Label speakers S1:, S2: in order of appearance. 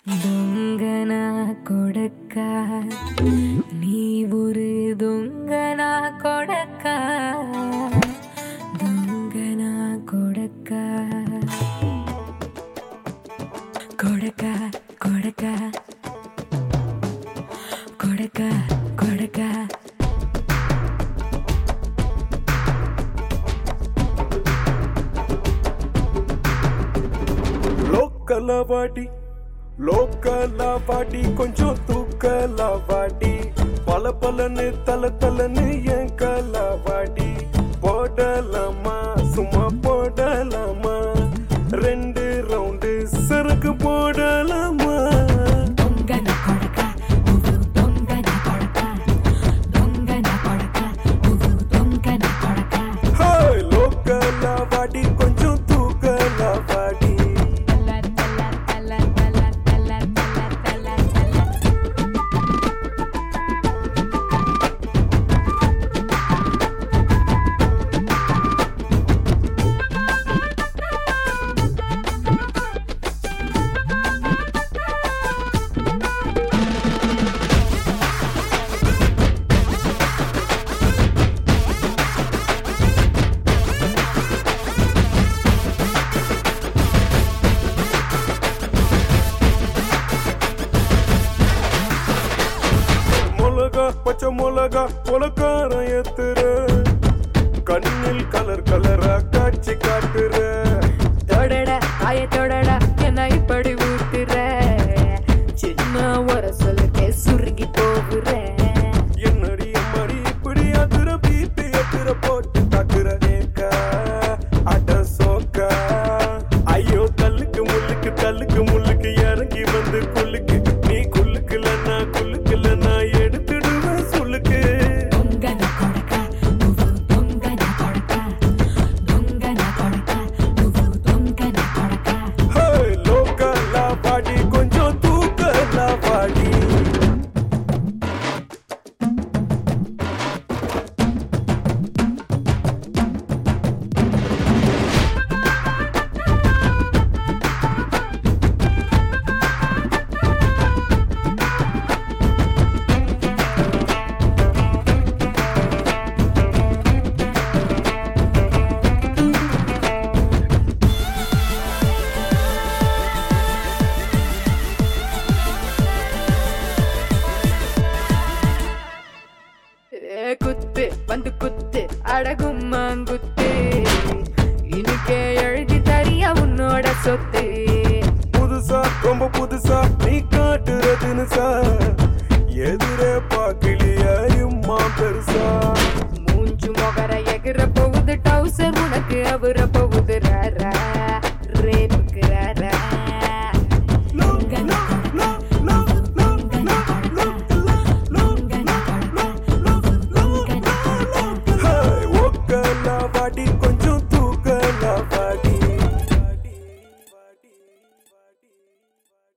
S1: దొంగన కొడక నీ ఊరు దొంగన కొడక దొంగన కొడక కొడక కొడక కొడక కొడక
S2: లోకల వాటి లోకల వాటి కొంచెం తూకల వాటి పల పలని తల తలని ఎంకల వాటి போடலாமா சும்மா போடலாமா ரெண்டு ரவுண்டு சரக்கு போடலாமா
S1: దొంగన కొడక నువ్వు దొంగన కొడక దొంగన కొడక నువ్వు దొంగన కొడక
S2: ஹாய் லோக்கல வாடி கொஞ்சம் தூக்கல வாடி மிளகா பச்சை மிளகா உலக்காரம் ஏத்துற கண்ணில் கலர் கலரா காட்சி காட்டுற
S1: தொடடா ஆய தொடடா என்ன இப்படி ஊத்துற சின்ன ஒரு சொல்லுக்கே சுருங்கி போகுற
S2: என்னடி அம்மாடி இப்படி அதுர பீப்பி எத்துற போட்டு தாக்குற ஏக்கா அட சோக்கா ஐயோ கல்லுக்கு முள்ளுக்கு தள்ளுக்கு முள்ளுக்கு இறங்கி வந்து குள்ளுக்கு நீ குள்ளுக்குலன்னா குள்ளுக்குலன்னா எடுத்துடுவேன் சொல்லுக்கு
S1: దొంగన కొడక నువ్వు దొంగన కొడక దొంగన కొడక నువ్వు దొంగన కొడక
S2: ஹேய், லோக்கலா வாடி கொஞ்சம் தூக்கலா வாடி
S1: ஏ குத்து வந்து குத்து அடகும்மாங்குத்து இன்னைக்கே எழுதி தரியா உன்னோட சொத்து
S2: புதுசா ரொம்ப புதுசா நீ காட்டுற தினுசா எதிரே